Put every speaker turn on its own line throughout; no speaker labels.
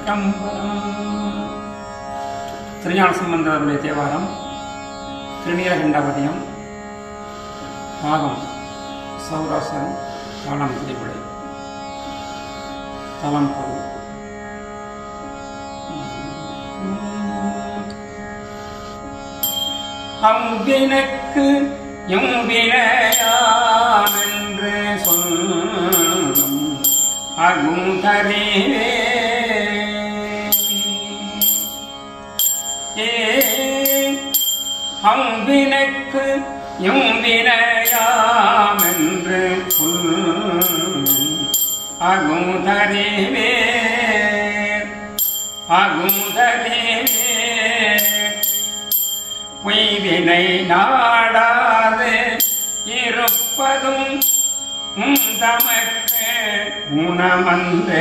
திருச்சிற்றம்பலம் திருஞான சம்பந்தருடைய தேவாரம் திருநீலகண்டபதியம் பாகம் சௌராசன் தாளம் திரைப்படை தலம் பொருள் அம்பினக்கு எம்பினையாமென்று சொல்லும் அகுந்தரே ஏ அம்பினக்கு எம்பினையாமென்று சொல்லும் அகுந்தறிவே அகுந்தறிவே பொய்வினை நாடாது இருப்பதும் உம் தமக்கு உணமந்தே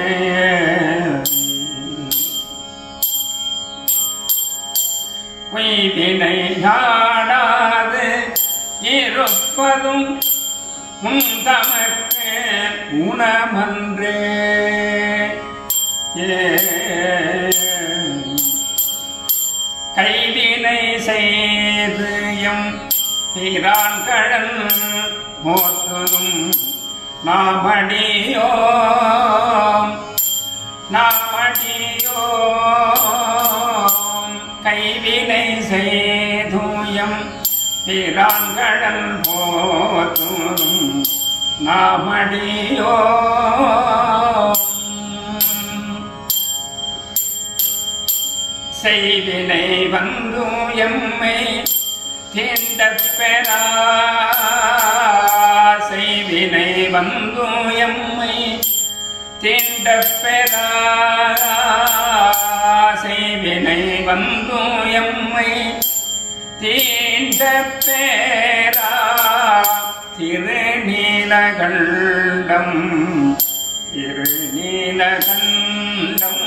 பொய்வினை நாடாது இருப்பதும் உம் தமக்கு உணமன்றே ஏ கைவினை செய்து எம் தீரான் கடல் போற்றும் நாமடியோ நாமடியோ கைவினை செய்தூயம் தீரான் கடல் போற்றும் நாமடியோ செய்வினை வந்து எம்மை தீண்ட பெறா செய்வினை வந்து எம்மை தீண்ட பெறா செய்வினை வந்து எம்மை தீண்ட பேரா திருநீலகண்டம் திருநீலகண்டம்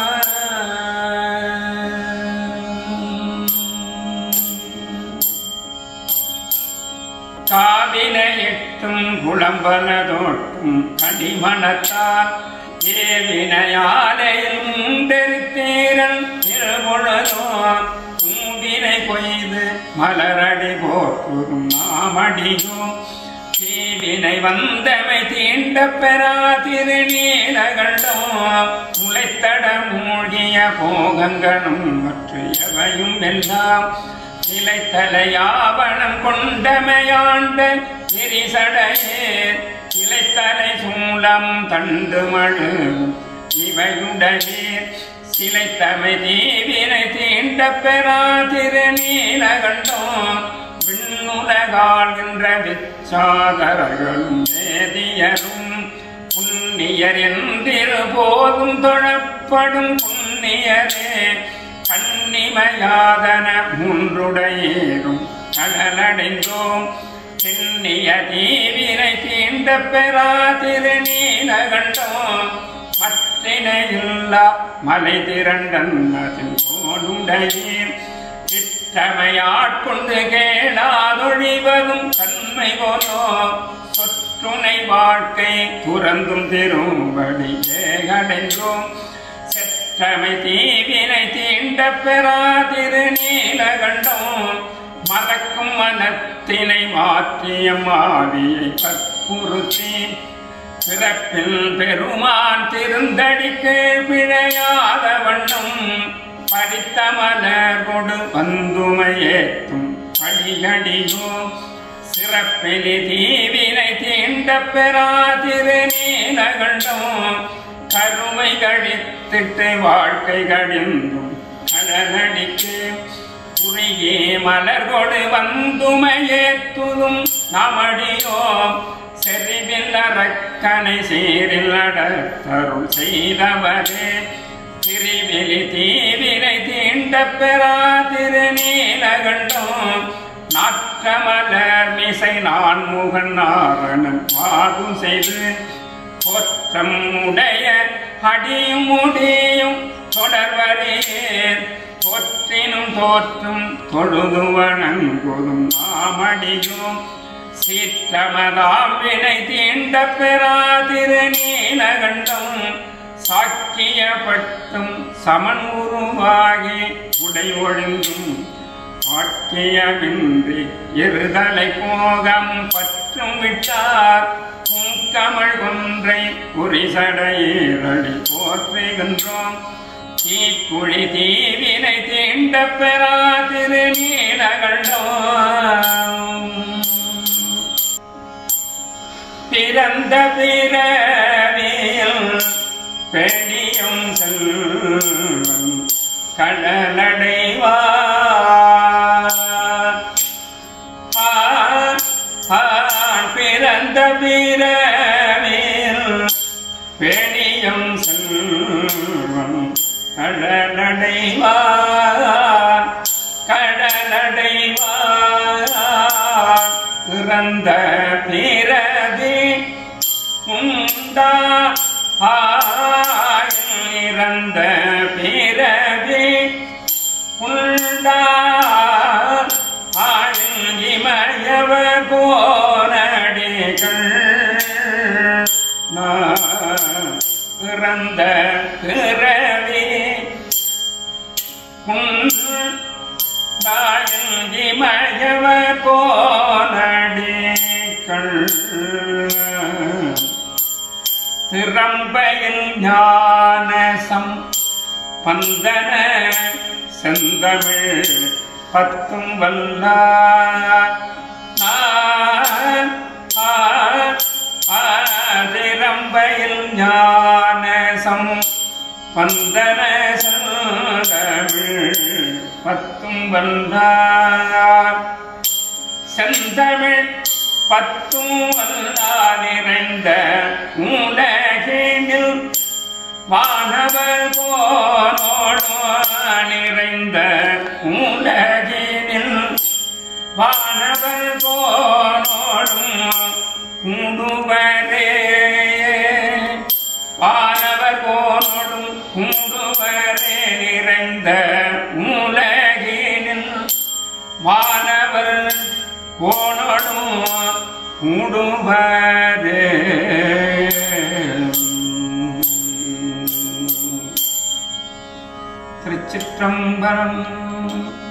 காவினையிட்டும் குளம்பனதோட்டும் கடிமணத்தால் ஏவினையாலையில் உண்டெருத்தேரன் திருமுழதோ ஊவினை கொய்து மலரடி போற்றும் மாமடியோ தீவினை வந்தமை தீண்ட பெறா திருநீலகண்டோ முளைத்தட மூழ்கிய போகங்களும் மற்ற எவையும் எல்லாம் நிலைத்தலையாவணம் கொண்டமையாண்ட எரிசடையே இலைத்தலை சூலம் தண்டு மழு இவையுடைய சிலைத்தமை தீவினை தீண்ட பெறா திருநீலகண்டோ விண்ணுலகாழ்கின்ற விச்சாதரர்களும் வேதியரும் புண்ணியர் என்றிரு போதும் தொழப்படும் புண்ணியரே கண்ணிமையாதன மூன்றுடையேறும் கடலடைந்தோம் திண்ணிய தீவினை தீண்ட பெறா திருநீலகண்டோம் மற்றினையில்லா மலை திரண்டன் அதில் போடுடையேன் சிற்றமையாட்கொண்டு கேளாதொழிவதும் தன்மை போலோ சொற்றுனை வாழ்க்கை துறந்தும் திரும்படி ஏகடைந்தோம் செற்றமை தீவினை தீண்ட பெறா திருநீலகண்டம் மறக்கும் மனத்தினை மாற்றிய மாவியை கற்புறுத்தி பிறப்பில் பெருமான் திருந்தடிக்கு பிழையாத வண்ணம் பறித்த மலர் கொடு வந்துமையேத்தும் படியடியோ சிறப்பிலி தீவினை தீண்ட பெறா திருநீலகண்டம் கருமை கழித்திட்டு வாழ்க்கை கழிந்தும் கடலடிக்கு உரியே மலர் கொடு வந்துமையேத்துதும் நமடியோ செறிவில் அரக்கனை சீரில் அடத்தருள் செய்தவரே திரிவிலி தீவினை தீண்ட பெறா திருநீலகண்டம் நாற்ற மலர் மிசை நான் முகன் நாரணன் வாதும் செய்து தோற்றம் உடைய அடியும் முடியும் தொடர்வரேன் தோற்றினும் தோற்றும் தொழுது வணங்குதும் நாமடியும் சீற்றமதாம் வினை தீண்ட பெறா திருநீலகண்டம் சாக்கியப்பட்டும் சமன் உருவாகி உடை ஒழுங்கும் ஆக்கியமின்றி இருதலை போகம் பற்றும் விட்டார் பூங்கமழ் ஒன்றை குறிசடையீரடி போற்றுகின்றோம் தீக்குழி தீவினை தீண்ட பெறா திருநீலகண்டோம் பிறந்த பிறவியில் பெணியும் செல்வன் கடலடைவார் ஆ- ஆண் பிறந்த பிறவியில் பெணியும் செல்வன் கடலடைவார் கடலடைவார் பிறந்த பிறவி உண்டா ஆயில் இறந்த பிறவி உண்டா ஆயில் இமயவ கோரடிகள் நான் பிறந்த பிறவி உண்டாயங்கிமயவ கோனடிகள் திறம்பையில் ஞானசம் பந்தன செந்தமிழ் பத்தும் வல்லார் திறம்பையில் ஞானசம் பந்தன செந்தமிழ் பத்தும் வந்தார் செந்தமிழ் பத்தும் வந்தார் நிறைந்த உலகினில் வானவர் போனோடு நிறைந்த உலகினில் வானவர் போனோடும் கூடுவரே வானவர் போனோடும் கூடுவரே நிறைந்த உலகினில் வானவர் போனோடும் கூடுவரே திருச்சிற்றம்பலம்